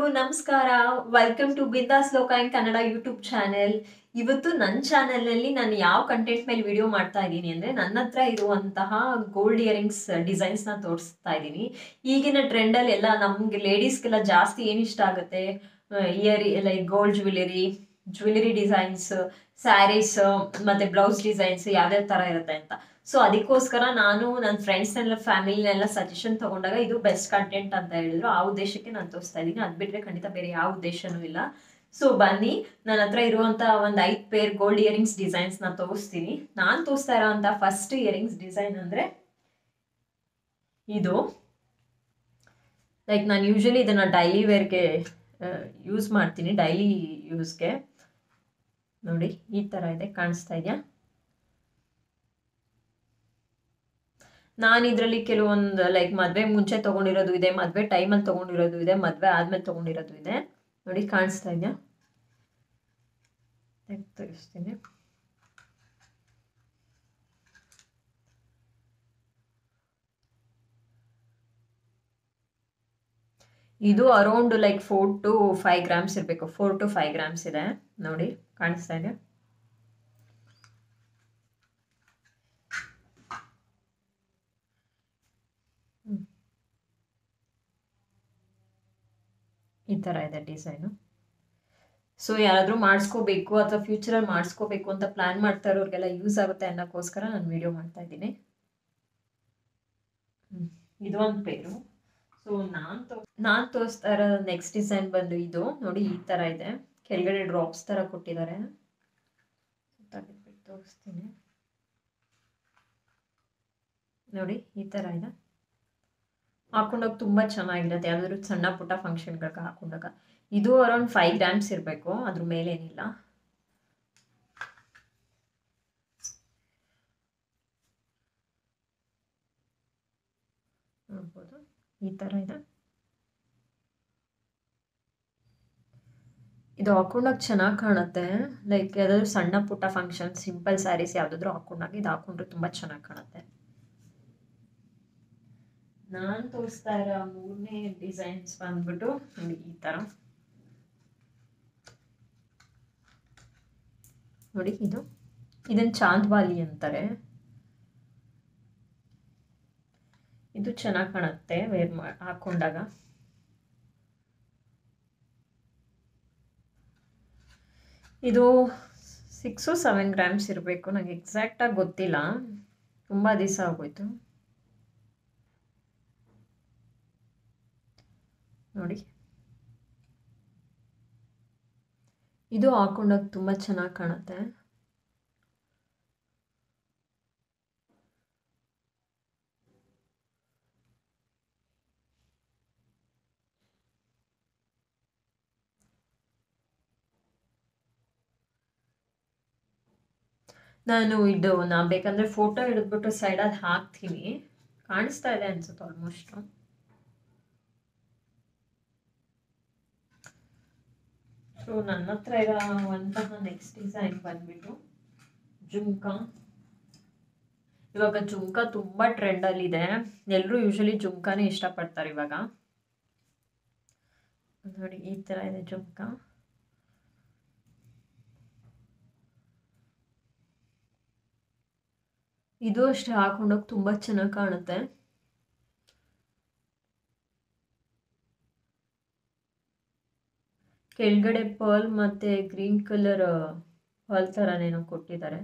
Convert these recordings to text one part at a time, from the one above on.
ನಮಸ್ಕಾರ welcome to ಬಿಂದಾಸ್ ಲೋಕ ಇನ್ ಕನ್ನಡ ಯೂಟ್ಯೂಬ್ ಚಾನೆಲ್ ಇವತ್ತು ನನ್ನ ಚಾನೆಲ್ನಲ್ಲಿ ನಾನು ಯಾವ ಕಂಟೆಂಟ್ ಮೇಲೆ ವಿಡಿಯೋ ಮಾಡ್ತಾ ಇದ್ದೀನಿ ಅಂದರೆ ನನ್ನ ಹತ್ರ ಇರುವಂತಹ ಗೋಲ್ಡ್ ಇಯರಿಂಗ್ಸ್ ಡಿಸೈನ್ಸ್ನ ತೋರಿಸ್ತಾ ಇದ್ದೀನಿ ಈಗಿನ ಟ್ರೆಂಡಲ್ಲಿ ಎಲ್ಲ ನಮಗೆ ಲೇಡೀಸ್ಗೆಲ್ಲ ಜಾಸ್ತಿ ಏನು ಇಷ್ಟ ಆಗುತ್ತೆ ear like gold jewellery jewellery designs sarees ಮತ್ತು ಬ್ಲೌಸ್ ಡಿಸೈನ್ಸ್ ಯಾವ್ಯಾವ ಥರ ಇರುತ್ತೆ ಅಂತ ಸೊ ಅದಕ್ಕೋಸ್ಕರ ನಾನು ನನ್ನ ಫ್ರೆಂಡ್ಸ್ನೆಲ್ಲ ಫ್ಯಾಮಿಲಿನೆಲ್ಲ ಸಜೆಷನ್ ತಗೊಂಡಾಗ ಇದು ಬೆಸ್ಟ್ ಕಂಟೆಂಟ್ ಅಂತ ಹೇಳಿದ್ರು ಆ ಉದ್ದೇಶಕ್ಕೆ ನಾನು ತೋರಿಸ್ತಾ ಇದ್ದೀನಿ ಅದು ಬಿಟ್ಟರೆ ಖಂಡಿತ ಬೇರೆ ಯಾವ ಉದ್ದೇಶನೂ ಇಲ್ಲ ಸೊ ಬನ್ನಿ ನನ್ನ ಹತ್ರ ಇರುವಂಥ ಒಂದು ಐದು ಪೇರ್ ಗೋಲ್ಡ್ ಇಯರಿಂಗ್ಸ್ ಡಿಸೈನ್ಸ್ನ ತೋರಿಸ್ತೀನಿ ನಾನು ತೋರಿಸ್ತಾ ಇರೋವಂಥ ಫಸ್ಟ್ ಇಯರಿಂಗ್ಸ್ ಡಿಸೈನ್ ಅಂದರೆ ಇದು ಲೈಕ್ ನಾನು ಯೂಶಲಿ ಇದನ್ನು ಡೈಲಿ ವೇರ್ಗೆ ಯೂಸ್ ಮಾಡ್ತೀನಿ ಡೈಲಿ ಯೂಸ್ಗೆ ನೋಡಿ ಈ ಥರ ಇದೆ ಕಾಣಿಸ್ತಾ ಇದೆಯಾ ನಾನು ಇದರಲ್ಲಿ ಕೆಲವೊಂದು ಲೈಕ್ ಮದುವೆ ಮುಂಚೆ ತೊಗೊಂಡಿರೋದು ಇದೆ ಮದುವೆ ಟೈಮಲ್ಲಿ ತೊಗೊಂಡಿರೋದು ಇದೆ ಮದುವೆ ಆದಮೇಲೆ ತೊಗೊಂಡಿರೋದು ಇದೆ ನೋಡಿ ಕಾಣಿಸ್ತಾ ಇದೆಯಾ ತೆಗಿಸ್ತೀನಿ ಇದು around like four to five grams ಇರಬೇಕು ಫೋರ್ ಟು ಫೈವ್ ಗ್ರಾಮ್ಸ್ ಇದೆ ನೋಡಿ ಕಾಣಿಸ್ತಾ ಇದೆ ಈ ಥರ ಇದೆ ಡಿಸೈನು ಸೊ ಯಾರಾದರೂ ಮಾಡಿಸ್ಕೋಬೇಕು ಅಥವಾ ಫ್ಯೂಚರಲ್ಲಿ ಮಾಡಿಸ್ಕೋಬೇಕು ಅಂತ ಪ್ಲ್ಯಾನ್ ಮಾಡ್ತಾ ಇರೋರಿಗೆಲ್ಲ ಯೂಸ್ ಆಗುತ್ತೆ ಅನ್ನೋಕ್ಕೋಸ್ಕರ ನಾನು ವಿಡಿಯೋ ಮಾಡ್ತಾ ಇದ್ದೀನಿ ಇದು ಒಂದು ಪೇರು ಸೊ ನಾನು ತೋ ನಾನು ತೋರಿಸ್ತಾ ಇರೋ ನೆಕ್ಸ್ಟ್ ಡಿಸೈನ್ ಬಂದು ಇದು ನೋಡಿ ಈ ಥರ ಇದೆ ಕೆಳಗಡೆ ಡ್ರಾಪ್ಸ್ ಥರ ಕೊಟ್ಟಿದ್ದಾರೆ ತೆಗೆದ್ಬಿಟ್ಟು ತೋರಿಸ್ತೀನಿ ನೋಡಿ ಈ ಥರ ಇದೆ ಹಾಕೊಂಡೋಗಿ ತುಂಬ ಚೆನ್ನಾಗಿರುತ್ತೆ ಯಾವ್ದಾದ್ರು ಸಣ್ಣ ಪುಟ್ಟ ಫಂಕ್ಷನ್ಗಳಿಗೆ ಹಾಕೊಂಡಾಗ ಇದು ಅರೌಂಡ್ ಫೈವ್ ಗ್ರಾಮ್ಸ್ ಇರಬೇಕು ಅದ್ರ ಮೇಲೇನಿಲ್ಲ ನೋಡ್ಬೋದು ಈ ಥರ ಇದೆ ಇದು ಹಾಕೊಂಡಾಗ ಚೆನ್ನಾಗಿ ಕಾಣುತ್ತೆ ಲೈಕ್ ಯಾವ್ದಾದ್ರು ಸಣ್ಣ ಪುಟ್ಟ ಫಂಕ್ಷನ್ ಸಿಂಪಲ್ ಸ್ಯಾರೀಸ್ ಯಾವುದಾದ್ರೂ ಹಾಕೊಂಡಾಗ ಇದು ಹಾಕೊಂಡ್ರೆ ತುಂಬ ಚೆನ್ನಾಗಿ ಕಾಣುತ್ತೆ ನಾನು ತೋರಿಸ್ತಾ ಇರೋ ಮೂರನೇ ಡಿಸೈನ್ಸ್ ಬಂದ್ಬಿಟ್ಟು ನೋಡಿ ಈ ಥರ ನೋಡಿ ಇದು ಇದನ್ನು ಚಾಂದ್ವಾಲಿ ಅಂತಾರೆ ಇದು ಚೆನ್ನಾಗಿ ಕಾಣುತ್ತೆ ವೇರ್ ಮಾ ಹಾಕೊಂಡಾಗ ಇದು ಸಿಕ್ಸು ಸೆವೆನ್ ಗ್ರಾಮ್ಸ್ ಇರಬೇಕು ನನಗೆ ಎಕ್ಸಾಕ್ಟಾಗಿ ಗೊತ್ತಿಲ್ಲ ತುಂಬ ದಿವಸ ಆಗೋಯ್ತು ನೋಡಿ ಇದು ಹಾಕೊಂಡಾಗ ತುಂಬ ಚೆನ್ನಾಗಿ ಕಾಣುತ್ತೆ ನಾನು ಇದು ನಾ ಬೇಕಂದ್ರೆ ಫೋಟೋ ಹಿಡಿದ್ಬಿಟ್ಟು ಸೈಡಲ್ಲಿ ಹಾಕ್ತೀನಿ ಕಾಣಿಸ್ತಾ ಇದೆ ಅನ್ಸುತ್ತೆ ಆಲ್ಮೋಸ್ಟ್ ಸೊ ನನ್ನ ಹತ್ರ ಇರೋವಂತಹ ನೆಕ್ಸ್ಟ್ ಡಿಸೈನ್ ಬಂದ್ಬಿಟ್ಟು ಜುಮ್ಕಾ ಇವಾಗ ಜುಮ್ಕಾ ತುಂಬ ಟ್ರೆಂಡಲ್ಲಿದೆ ಎಲ್ಲರೂ ಯೂಶಲಿ ಜುಮ್ಕಾನೇ ಇಷ್ಟಪಡ್ತಾರೆ ಇವಾಗ ನೋಡಿ ಈ ಥರ ಇದೆ ಜುಮ್ಕಾ ಇದು ಅಷ್ಟೇ ಹಾಕೊಂಡೋಗಿ ತುಂಬ ಚೆನ್ನಾಗಿ ಕಾಣುತ್ತೆ ಕೆಳಗಡೆ ಪರ್ಲ್ ಮತ್ತು ಗ್ರೀನ್ ಕಲರ್ ಪರ್ಲ್ ಥರನೇನೋ ಕೊಟ್ಟಿದ್ದಾರೆ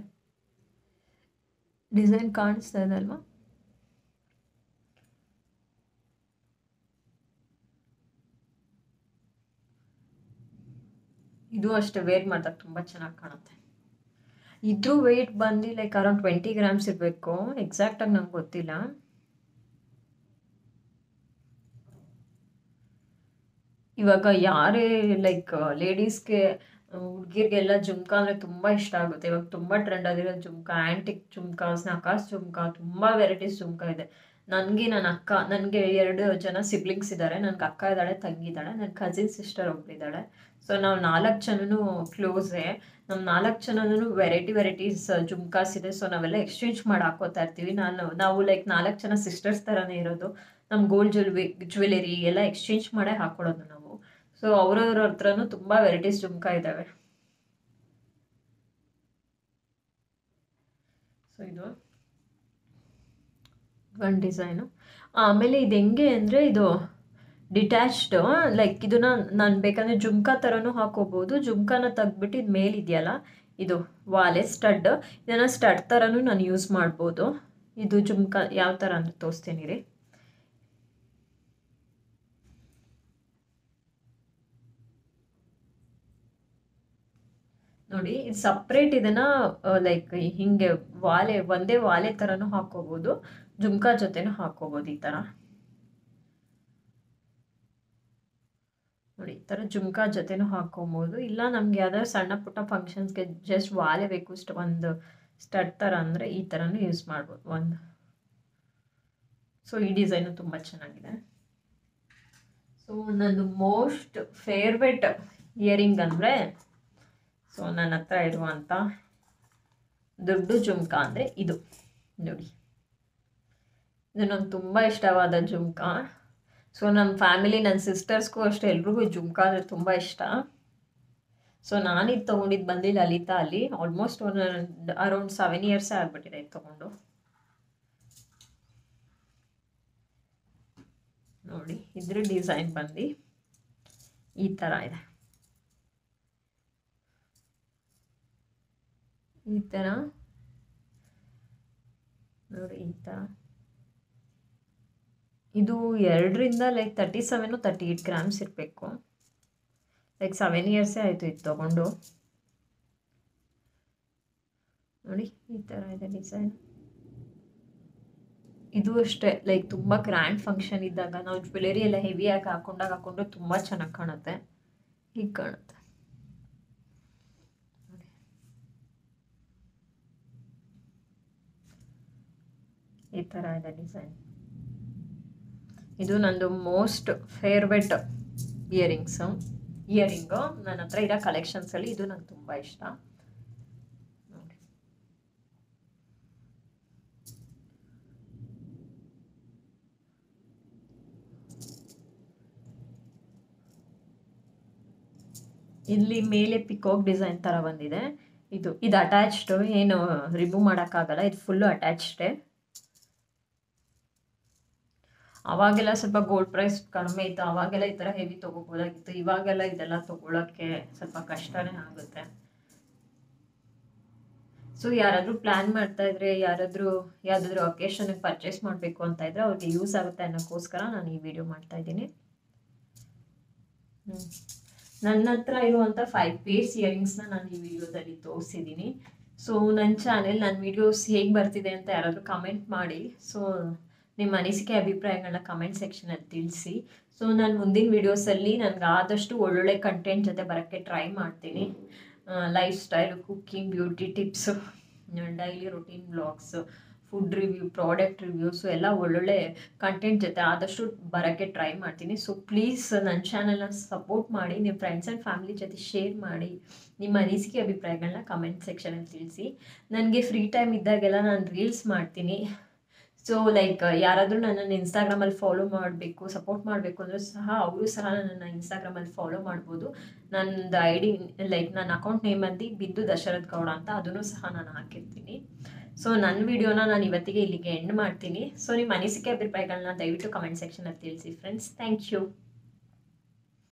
ಡಿಸೈನ್ ಕಾಣಿಸ್ತಾ ಇದೆ ಅಲ್ವಾ ಇದು ಅಷ್ಟೇ ವೇರ್ ಮಾಡಿದಾಗ ತುಂಬ ಚೆನ್ನಾಗಿ ಕಾಣುತ್ತೆ ಇದ್ರ ವೆಯ್ಟ್ ಬಂದು ಲೈಕ್ ಅರೌಂಡ್ ಟ್ವೆಂಟಿ ಗ್ರಾಮ್ಸ್ ಇರಬೇಕು ಎಕ್ಸಾಕ್ಟಾಗಿ ನಂಗೆ ಗೊತ್ತಿಲ್ಲ ಇವಾಗ ಯಾರೇ ಲೈಕ್ ಲೇಡೀಸ್ಗೆ ಹುಡುಗಿರಿಗೆಲ್ಲ ಜುಮ್ಕಾ ಅಂದರೆ ತುಂಬ ಇಷ್ಟ ಆಗುತ್ತೆ ಇವಾಗ ತುಂಬ ಟ್ರೆಂಡ್ ಆಗಿರೋ ಜುಮ್ಕಾ ಆ್ಯಂಟಿಕ್ ಜುಮ್ಕಾಸ್ ನಕಾಸ್ ಜುಮ್ಕಾ ತುಂಬ ವೆರೈಟೀಸ್ ಜುಮ್ಕಾ ಇದೆ ನನಗೆ ನನ್ನ ಅಕ್ಕ ನನಗೆ ಎರಡು ಜನ ಸಿಬ್ಲಿಂಗ್ಸ್ ಇದ್ದಾರೆ ನನಗೆ ಅಕ್ಕ ಇದ್ದಾಳೆ ತಂಗಿ ಇದ್ದಾಳೆ ನನ್ನ ಕಸಿನ್ ಸಿಸ್ಟರ್ ಒಬ್ಬಳಿದ್ದಾಳೆ ಸೊ ನಾವು ನಾಲ್ಕು ಜನನು ಕ್ಲೋಸೇ ನಮ್ಮ ನಾಲ್ಕು ಜನನೂ ವೆರೈಟಿ ವೆರೈಟೀಸ್ ಜುಮ್ಕಾಸ್ ಇದೆ ಸೊ ನಾವೆಲ್ಲ ಎಕ್ಸ್ಚೇಂಜ್ ಮಾಡಿ ಹಾಕೋತಾ ಇರ್ತೀವಿ ನಾನು ನಾವು ಲೈಕ್ ನಾಲ್ಕು ಜನ ಸಿಸ್ಟರ್ಸ್ ಥರನೇ ಇರೋದು ನಮ್ಮ ಗೋಲ್ಡ್ ಜ್ಯುವೆಲ್ರಿ ಜ್ಯುವೆಲರಿ ಎಲ್ಲ ಎಕ್ಸ್ಚೇಂಜ್ ಮಾಡೇ ಹಾಕೊಳ್ಳೋದು ನಾವು ಸೊ ಸೊ ಅವ್ರವ್ರ ಹತ್ರನೂ ತುಂಬ ವೆರೈಟೀಸ್ ಜುಮ್ಕಾ ಇದ್ದಾವೆ ಸೊ ಇದು ಒಂದು ಡಿಸೈನು ಆಮೇಲೆ ಇದು ಹೆಂಗೆ ಅಂದರೆ ಇದು ಡಿಟ್ಯಾಚ್ಡ್ ಲೈಕ್ ಇದನ್ನ ನಾನು ಬೇಕಂದರೆ ಜುಮ್ಕಾ ಥರನೂ ಹಾಕೋಬೋದು ಜುಮ್ಕಾನ ತೆಗ್ದ್ಬಿಟ್ಟು ಇದು ಮೇಲಿದೆಯಲ್ಲ ಇದು ವಾಲೆ ಸ್ಟಡ್ ಇದನ್ನು ಸ್ಟಡ್ ಥರನೂ ನಾನು ಯೂಸ್ ಮಾಡ್ಬೋದು ಇದು ಜುಮ್ಕಾ ಯಾವ ಥರ ಅಂತ ತೋರಿಸ್ತೀನಿ ರೀ ನೋಡಿ ಇದು ಸಪ್ರೇಟ್ ಇದನ್ನ ಲೈಕ್ ಹಿಂಗೆ ವಾಲೆ ಒಂದೇ ವಾಲೆ ಥರನೂ ಹಾಕೋಬೋದು ಜುಮ್ಕಾ ಜೊತೆನೂ ಹಾಕೋಬೋದು ಈ ಥರ ನೋಡಿ ಈ ಥರ ಜುಮ್ಕಾ ಜೊತೆನೂ ಹಾಕೋಬೋದು ಇಲ್ಲ ನಮ್ಗೆ ಯಾವ್ದಾದ್ರು ಸಣ್ಣ ಪುಟ್ಟ ಫಂಕ್ಷನ್ಸ್ಗೆ ಜಸ್ಟ್ ವಾಲೆ ಬೇಕು ಇಷ್ಟ ಒಂದು ಸ್ಟಡ್ ಥರ ಅಂದರೆ ಈ ಥರನೂ ಯೂಸ್ ಮಾಡ್ಬೋದು ಒಂದು ಸೊ ಈ ಡಿಸೈನು ತುಂಬ ಚೆನ್ನಾಗಿದೆ ಸೊ ನಂದು ಮೋಸ್ಟ್ ಫೇವ್ರೆಟ್ ಇಯರಿಂಗ್ ಅಂದರೆ ಸೊ ನನ್ನ ಹತ್ರ ಇರುವಂಥ ದೊಡ್ಡ ಜುಮ್ಕಾ ಅಂದರೆ ಇದು ನೋಡಿ ಇದು ನಂಗೆ ತುಂಬ ಇಷ್ಟವಾದ ಜುಮ್ಕಾ ಸೊ ನಮ್ಮ ಫ್ಯಾಮಿಲಿ ನನ್ನ ಸಿಸ್ಟರ್ಸ್ಗೂ ಅಷ್ಟೇ ಎಲ್ರಿಗೂ ಜುಮ್ಕಾ ಅಂದರೆ ತುಂಬ ಇಷ್ಟ ಸೊ ನಾನಿದು ತೊಗೊಂಡಿದ್ದು ಬಂದು ಲಲಿತಾ ಅಲ್ಲಿ ಆಲ್ಮೋಸ್ಟ್ ಒಂದು ಅರೌಂಡ್ ಸೆವೆನ್ ಇಯರ್ಸೇ ಆಗ್ಬಿಟ್ಟಿದೆ ಇದು ತೊಗೊಂಡು ನೋಡಿ ಇದ್ರ ಡಿಸೈನ್ ಬಂದು ಈ ಥರ ಇದೆ ಈ ಥರ ನೋಡಿ ಈ ಥರ ಇದು ಎರಡರಿಂದ like thirty seven thirty eight grams ಇರಬೇಕು ಲೈಕ್ ಸೆವೆನ್ ಇಯರ್ಸೇ ಆಯಿತು ಇದು ತೊಗೊಂಡು ನೋಡಿ ಈ ಥರ ಇದೆ ಡಿಸೈನ್ ಇದು ಅಷ್ಟೇ ಲೈಕ್ ತುಂಬ ಗ್ರ್ಯಾಂಡ್ ಫಂಕ್ಷನ್ ಇದ್ದಾಗ ನಾವು ಜ್ಯುವೆಲರಿ ಎಲ್ಲ ಹೆವಿಯಾಗಿ ಹಾಕೊಂಡಾಗ ಹಾಕೊಂಡ್ರೆ ತುಂಬ ಚೆನ್ನಾಗಿ ಕಾಣುತ್ತೆ ಹೀಗೆ ಕಾಣುತ್ತೆ ಈ ಥರ ಇದೆ ಡಿಸೈನ್ ಇದು ನಂದು ಮೋಸ್ಟ್ ಫೇವ್ರೆಟ್ ಇಯರಿಂಗ್ಸು ಇಯರಿಂಗು ನನ್ನ ಹತ್ರ ಇರೋ ಕಲೆಕ್ಷನ್ಸಲ್ಲಿ ಇದು ನಂಗೆ ತುಂಬ ಇಷ್ಟ ನೋಡಿ ಇಲ್ಲಿ ಮೇಲೆ ಪಿಕೋಕ್ ಡಿಸೈನ್ ಥರ ಬಂದಿದೆ ಇದು ಇದು ಅಟ್ಯಾಚ್ಡು ಏನು ರಿಮೂವ್ ಮಾಡೋಕ್ಕಾಗಲ್ಲ ಇದು ಫುಲ್ಲು ಅಟ್ಯಾಚ್ಡೇ ಅವಾಗೆಲ್ಲ ಸ್ವಲ್ಪ ಗೋಲ್ಡ್ ಪ್ರೈಸ್ ಕಡಿಮೆ ಇತ್ತು ಅವಾಗೆಲ್ಲ ಈ ಥರ ಹೆವಿ ತೊಗೋಬೋದಾಗಿತ್ತು ಇವಾಗೆಲ್ಲ ಇದೆಲ್ಲ ತೊಗೊಳಕ್ಕೆ ಸ್ವಲ್ಪ ಕಷ್ಟನೇ ಆಗುತ್ತೆ ಸೊ ಯಾರಾದರೂ ಪ್ಲ್ಯಾನ್ ಮಾಡ್ತಾ ಇದ್ರೆ ಯಾರಾದರೂ ಯಾವುದಾದ್ರೂ ಒಕೇಶನ್ಗೆ ಪರ್ಚೇಸ್ ಮಾಡಬೇಕು ಅಂತ ಇದ್ರೆ ಅವ್ರಿಗೆ ಯೂಸ್ ಆಗುತ್ತೆ ಅನ್ನೋಕ್ಕೋಸ್ಕರ ನಾನು ಈ ವಿಡಿಯೋ ಮಾಡ್ತಾ ಇದ್ದೀನಿ ಹ್ಞೂ ನನ್ನ ಹತ್ರ ಇರುವಂಥ ಫೈವ್ ಪೇರ್ಸ್ ಇಯರಿಂಗ್ಸ್ನ ನಾನು ಈ ವಿಡಿಯೋದಲ್ಲಿ ತೋರಿಸಿದ್ದೀನಿ ಸೊ ನನ್ನ ಚಾನೆಲ್ ನನ್ನ ವಿಡಿಯೋಸ್ ಹೇಗೆ ಬರ್ತಿದೆ ಅಂತ ಯಾರಾದರೂ ಕಮೆಂಟ್ ಮಾಡಿ ಸೊ ನಿಮ್ಮ ಅನಿಸಿಕೆ ಅಭಿಪ್ರಾಯಗಳನ್ನ ಕಮೆಂಟ್ ಸೆಕ್ಷನಲ್ಲಿ ತಿಳಿಸಿ ಸೊ ನಾನು ಮುಂದಿನ ವೀಡಿಯೋಸಲ್ಲಿ ನನಗೆ ಆದಷ್ಟು ಒಳ್ಳೊಳ್ಳೆ ಕಂಟೆಂಟ್ ಜೊತೆ ಬರೋಕ್ಕೆ ಟ್ರೈ ಮಾಡ್ತೀನಿ lifestyle cooking beauty tips daily routine vlogs food review product reviews ಎಲ್ಲ ಒಳ್ಳೊಳ್ಳೆ ಕಂಟೆಂಟ್ ಜೊತೆ ಆದಷ್ಟು ಬರೋಕ್ಕೆ ಟ್ರೈ ಮಾಡ್ತೀನಿ ಸೊ ಪ್ಲೀಸ್ ನನ್ನ ಚಾನಲ್ನ ಸಪೋರ್ಟ್ ಮಾಡಿ ನಿಮ್ಮ ಫ್ರೆಂಡ್ಸ್ ಆ್ಯಂಡ್ ಫ್ಯಾಮಿಲಿ ಜೊತೆ ಶೇರ್ ಮಾಡಿ ನಿಮ್ಮ ಅನಿಸಿಕೆ ಅಭಿಪ್ರಾಯಗಳನ್ನ ಕಮೆಂಟ್ ಸೆಕ್ಷನಲ್ಲಿ ತಿಳಿಸಿ ನನಗೆ ಫ್ರೀ ಟೈಮ್ ಇದ್ದಾಗೆಲ್ಲ ನಾನು ರೀಲ್ಸ್ ಮಾಡ್ತೀನಿ ಸೊ ಲೈಕ್ ಯಾರಾದರೂ ನನ್ನನ್ನು ಇನ್ಸ್ಟಾಗ್ರಾಮಲ್ಲಿ ಫಾಲೋ ಮಾಡಬೇಕು ಸಪೋರ್ಟ್ ಮಾಡಬೇಕು ಅಂದರೂ ಸಹ ಅವರು ಸಹ ನನ್ನನ್ನು ಇನ್ಸ್ಟಾಗ್ರಾಮಲ್ಲಿ ಫಾಲೋ ಮಾಡ್ಬೋದು ನನ್ನದು ಐ ಡಿ ಲೈಕ್ ನನ್ನ ಅಕೌಂಟ್ ನೇಮ್ ಅಂದು ಬಿಂದು ದಶರಥ್ ಗೌಡ ಅಂತ ಅದನ್ನು ಸಹ ನಾನು ಹಾಕಿರ್ತೀನಿ ಸೊ ನನ್ನ ವಿಡಿಯೋನ ನಾನು ಇವತ್ತಿಗೆ ಇಲ್ಲಿಗೆ ಎಂಡ್ ಮಾಡ್ತೀನಿ ಸೊ ನಿಮ್ಮ ಅನಿಸಿಕೆ ಅಭಿಪ್ರಾಯಗಳನ್ನ ದಯವಿಟ್ಟು ಕಮೆಂಟ್ ಸೆಕ್ಷನಲ್ಲಿ ತಿಳಿಸಿ ಫ್ರೆಂಡ್ಸ್ ಥ್ಯಾಂಕ್ ಯು